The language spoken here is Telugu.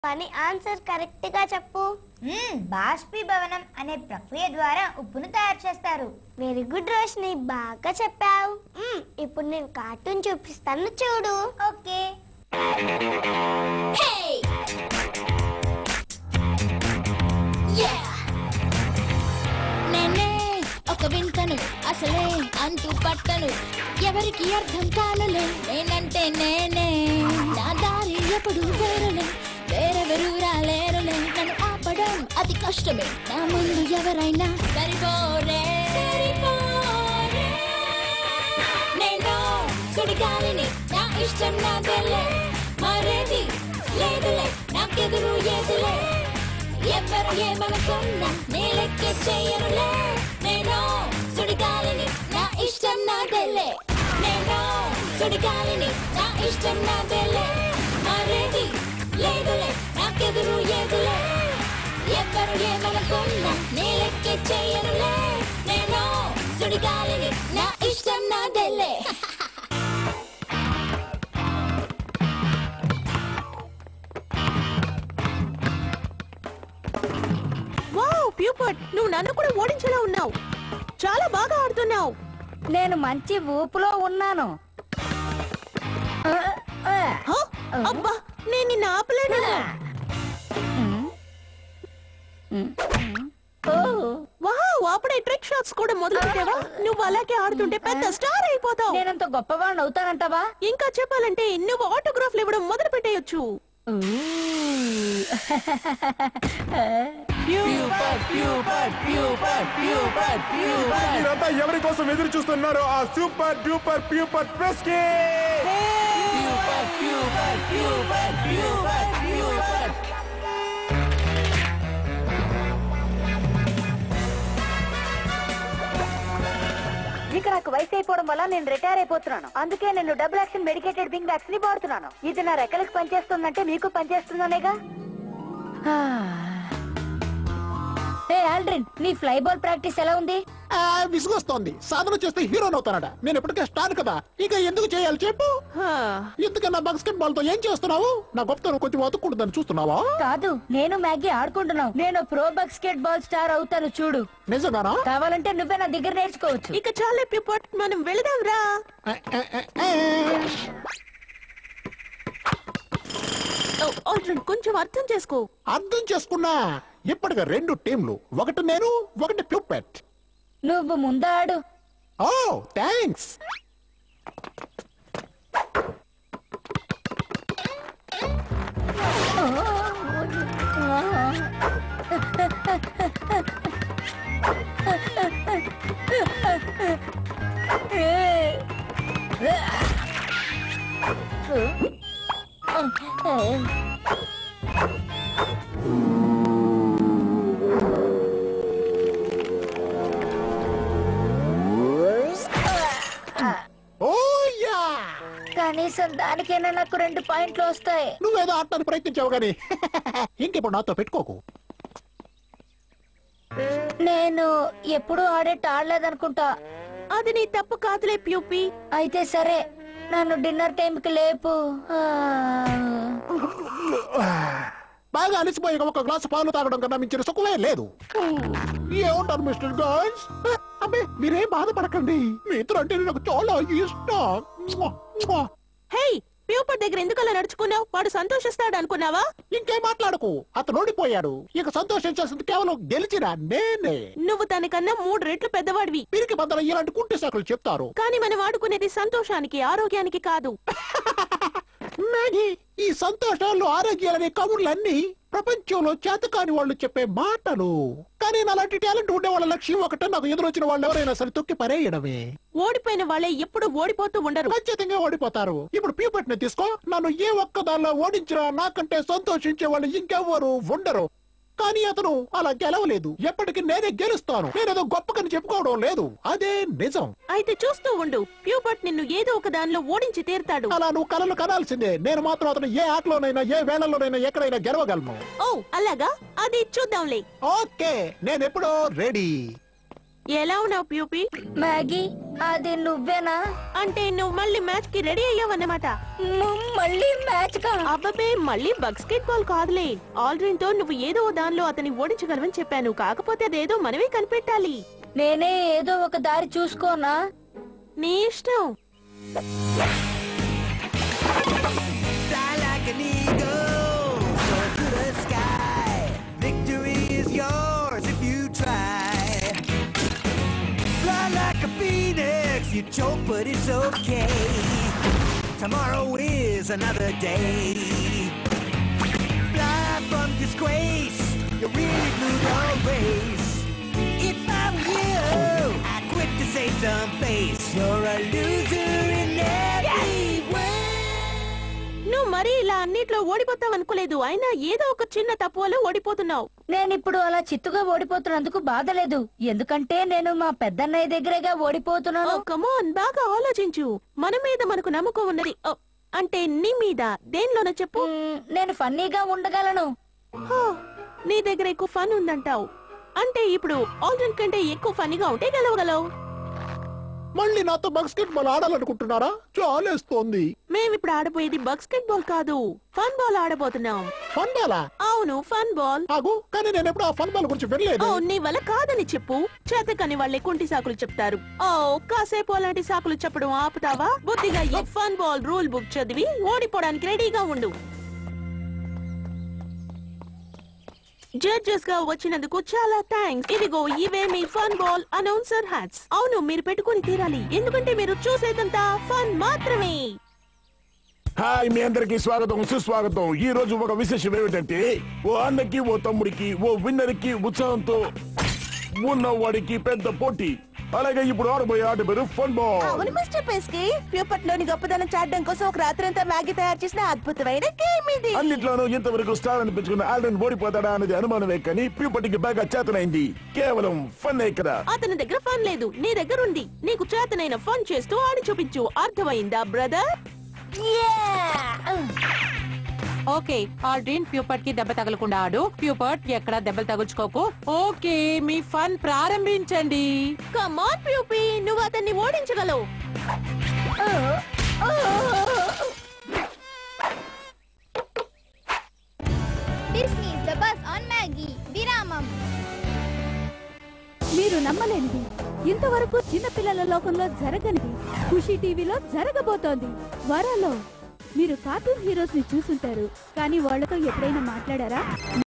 అని ఆన్సర్ కరెక్ట్ గా చెప్పు మ్మ్, బాష్పీభవనం అనే ప్రక్రియ ద్వారా ఉప్పును తయారు చేస్తారు వెరీ గుడ్ రోషిని బాగా చెప్పావు మ్మ్, ఇప్పుడు నేను కార్టూన్ చూపిస్తాను చూడు ఓకే నేనే ఒక వింతను అసలే అంటూ పట్టను ఎవరికి అర్థం కాలలే నేనంటే నేనే నా దారి ఎప్పుడు వేరలే వేరెవరు రాలేరులే నన్ను ఆపడం అతి కష్టమే నా ముందు ఎవరైనా సరిపోరే సరిపోరే నేను సుడిగాలిని నా ఇష్టం నాదేలే మరేది లేదులే నాకెదురు ఏదులే ఎవరు ఏమనుకున్నా నీ లెక్క చేయనులే నేను సుడిగాలిని నా ఇష్టం నాదేలే నేను సుడిగాలిని నా ఇష్టం నాదేలే మరేది లేదులే నాకెదురు ఏదులే ఎవరు ఏమనుకున్నా నీ లెక్క చేయనులే నేను సుడిగాలిని నా ఇష్టం నాదేలే వావ్ ప్యూపట్ నువ్వు నన్ను కూడా ఓడించేలా ఉన్నావు చాలా బాగా ఆడుతున్నావు నేను మంచి ఊపులో ఉన్నాను ఆ, ఆ. హ? అబ్బా నేను నిన్ను ఆపలేను ఓ, వావ్ అప్పుడే ట్రిక్ షాట్స్ కూడా మొదలు పెట్టావా నువ్వు అలాగే ఆడుతుంటే పెద్ద స్టార్ అయిపోతావు నేనంత గొప్పవాడిని అవుతానంటావా ఇంకా చెప్పాలంటే నువ్వు ఆటోగ్రాఫ్లు ఇవ్వడం మొదలు పెట్టేయొచ్చు ఊ. మీరంతా ఎవరి కోసం ఎదురు చూస్తున్నారు ఆ సూపర్ డూపర్ ప్యూపర్ ప్రెస్ కి ఇక నాకు వయసు అయిపోవడం వల్ల నేను రిటైర్ అయిపోతున్నాను అందుకే నేను double action medicated Bing wax ని వాడుతున్నాను ఇది నా రెక్కలకు పనిచేస్తుందంటే మీకు పనిచేస్తుందనేగా ఏ ఆల్డ్రిన్ నీ ఫ్లై బాల్ ప్రాక్టీస్ ఎలా ఉంది ఆ విసుగొస్తోంది సాధన చేస్తే హీరోని అవుతానట నేను ఎప్పటికే స్టార్ కదా ఇక ఎందుకు చేయాలి చెప్పు హా. ఎందుకన్నా బాస్కెట్ బాల్ తో ఏం చేస్తున్నావు నా గొప్పతనం కొంచెం అతుక్కుంటుందని చూస్తున్నావా కాదు నేను మ్యాగీ ఆడుకుంటున్నావు నేను ప్రో బాస్కెట్ బాల్ స్టార్ అవుతాను చూడు నిజంగానా కావాలంటే నువ్వే నా దగ్గర నేర్చుకోవచ్చు ఇక చాలే ప్యూపట్ మనం వెళదాం రా ఏ, ఏ, ఏ, ఏ. ఓ, ఆల్డ్రిన్ కొంచెం అర్థం చేసుకో అర్థం చేసుకున్నా ఇప్పటికి రెండు టీంలు ఒకటి నేను ఒకటి ప్యూపెట్ నువ్వు ముందాడు ఓ థ్యాంక్స్ ఓ యా కనీసం దానికైనా నాకు రెండు పాయింట్లు వస్తాయి నువ్వేదో ఆడటానికి ప్రయత్నించావు గానీ ఇంకెప్పుడు నాతో పెట్టుకోకు నేను ఎప్పుడూ ఆడేట్టు ఆడలేదనుకుంటా అది నీ తప్పు కాదులే ప్యూపీ అయితే సరే నన్ను డిన్నర్ టైంకి లేపు ఆ. బాగా అలసిపోయాక ఒక గ్లాసు పాలు తాగడం కన్నా మించిన సుఖమే లేదు ఏమంటారు మిస్టర్ గర్ల్స్ అబ్బే మీరేం బాధపడకండి మీ ఇద్దరు అంటే నాకు చాలా ఇష్టం హే ప్యూపట్ దగ్గర ఎందుకు అలా నడుచుకున్నావు వాడు సంతోషిస్తాడు అనుకున్నావా ఇంకేం మాట్లాడకు అతను ఓడిపోయాడు ఇక సంతోషించాల్సింది కేవలం గెలిచిన నేనే నువ్వు తనకన్నా మూడు రెట్లు పెద్దవాడివి వీరికి బద్దలు ఇలాంటి కుంటి సాకులు చెప్తారు కానీ మనం వాడుకునేది సంతోషానికి ఆరోగ్యానికి కాదు మ్యాగీ ఈ సంతోషాలు ఆరోగ్యాలనే కబుర్లన్నీ ప్రపంచంలో చేతకాని వాళ్ళు చెప్పే మాటలు కానీ నాలాంటి టాలెంట్ ఉండే వాళ్ళ లక్ష్యం ఒకటే నాకు ఎదురొచ్చిన వాళ్ళు ఎవరైనా సరే తొక్కి పరేయడమే ఓడిపోయిన వాళ్ళే ఎప్పుడు ఓడిపోతూ ఉండరు ఖచ్చితంగా ఓడిపోతారు ఇప్పుడు ప్యూపెట్ ని తీసుకో నన్ను ఏ ఒక్క దానిలో ఓడించినా నాకంటే సంతోషించే వాళ్ళు ఇంకెవ్వరు ఉండరు కానీ అతను అలా గెలవలేదు ఎప్పటికీ నేనే గెలుస్తాను నేనేదో గొప్పకని చెప్పుకోవడం లేదు అదే నిజం అయితే చూస్తూ ఉండు ప్యూపట్ నిన్ను ఏదో ఒక దానిలో ఓడించి తీరుతాడు అలా నువ్వు కలలు కనాల్సిందే నేను మాత్రం అతను ఏ ఆటలోనైనా ఏ వేళల్లోనైనా ఎక్కడైనా గెలవగలను ఓ అలాగా అది చూద్దాంలే ఓకే నేను ఎప్పుడో రెడీ ఎలా ఉన్నావు ప్యూపీ మ్యాగీ అది నువ్వేనా అంటే నువ్వు మళ్ళీ మ్యాచ్ కి రెడీ అయ్యావన్నమాట మ్, మళ్ళీ మ్యాచ్ కా అబ్బబే మళ్ళీ బస్కెట్ బాల్ కాదులే ఆల్డ్రిన్ తో నువ్వు ఏదో ఓ దానిలో అతన్ని ఓడించగలవని చెప్పాను కాకపోతే అదేదో మనమే కనిపెట్టాలి నేనే ఏదో ఒక దారి చూసుకోనా నీ ఇష్టం Fly like an eagle, soar through the sky. Victory is yours if you try. Fly like a phoenix, you choke, but it's okay. Tomorrow is another day. Fly from disgrace, you really blew the race. If I were you, I'd quit to save some face. You're a loser in every way. నువ్వు మరీ ఇలా అన్నిట్లో ఓడిపోతావు అనుకోలేదు అయినా ఏదో ఒక చిన్న తప్పు వల్ల ఓడిపోతున్నావు నేనిప్పుడు అలా చిత్తుగా ఓడిపోతున్నందుకు బాధ లేదు ఎందుకంటే నేను మా పెద్దన్నయ్య దగ్గరగా ఓడిపోతున్నాను కమోన్ బాగా ఆలోచించు మన మీద మనకు నమ్మకం ఉన్నది ఓ, అంటే నీ మీద దేనిలోనో చెప్పు మ్, నేను ఫన్నీగా ఉండగలను హో, నీ దగ్గర ఎక్కువ ఫన్ ఉందంటావు అంటే ఇప్పుడు ఆల్రెడీ కంటే ఎక్కువ ఫన్నీగా ఉంటే గెలవగలవు మళ్ళీ నాతో బాస్కెట్ బాల్ ఆడాలనుకుంటున్నారా చాలేస్తోంది మేమిప్పుడు ఆడబోయేది బాస్కెట్ బాల్ కాదు ఫన్ బాల్ ఆడబోతున్నాం ఫన్ బాలా అవును ఫన్ బాల్ ఆగు కానీ నేను ఎప్పుడు ఆ ఫన్ బాల్ గురించి ఓ వినలేదు నీ వల్ల కాదని చెప్పు చేతకని వాళ్ళే కుంటి సాకులు చెప్తారు ఓ కాసేపు అలాంటి సాకులు చెప్పడం ఆపుతావా బుద్ధిగా ఈ ఫన్ బాల్ రూల్ బుక్ చదివి ఓడిపోవడానికి రెడీగా ఉండు జడ్జెస్ గా వచ్చినందుకు చాలా థ్యాంక్స్ ఇదిగో ఇవే మీ ఫన్ బాల్ అనౌన్సర్ హ్యాట్స్ అవును మీరు పెట్టుకుని తీరాలి ఎందుకంటే మీరు చూసేదంతా ఫన్ మాత్రమే హాయ్ మీ అందరికి స్వాగతం సుస్వాగతం ఈ రోజు ఒక విశేషం ఏమిటంటే ఓ అన్నకి ఓ తమ్ముడికి ఓ విన్నర్ కి ఉత్సాహంతో ఉన్నవాడికి పెద్ద పోటీ అలాగే ఇప్పుడు ఆడబోయే ఆట పేరు ఫన్ బాల్ అవును మిస్టర్ పెస్కి ప్యూపట్లోని గొప్పదనం చాటడం కోసం ఒక రాత్రంతా మ్యాగీ తయారు చేసిన అద్భుతమైన గేమ్ ఇది అన్నిట్లోనూ ఇంతవరకు స్టార్ అనిపించుకున్న ఆల్డన్ ఓడిపోతాడా అనేది అనుమానమే కానీ ప్యూపటికి బాగా చేతనైంది కేవలం ఫన్ కదా అతని దగ్గర ఫన్ లేదు నీ దగ్గర ఉంది నీకు చేతనైన ఫన్ చేస్తూ ఆడి చూపించు అర్థమైందా బ్రదర్ ఓకే ఆల్డ్రిన్ ప్యూపర్ట్ కి దెబ్బ తగలకుండా ఆడు ప్యూపర్ట్ ఎక్కడ దెబ్బలు తగులుచుకోకు ఓకే మీ ఫన్ ప్రారంభించండి కమాన్ ప్యూపీ నువ్వు అతన్ని ఓడించగలవు Disney the bus on Maggie విరామం మీరు నమ్మలేనిది ఇంతవరకు చిన్నపిల్లల లోకంలో జరగనిది ఖుషి టీవీలో జరగబోతోంది వరాలో మీరు కార్టూన్ హీరోస్ ని చూసుంటారు కానీ వాళ్ళతో ఎప్పుడైనా మాట్లాడారా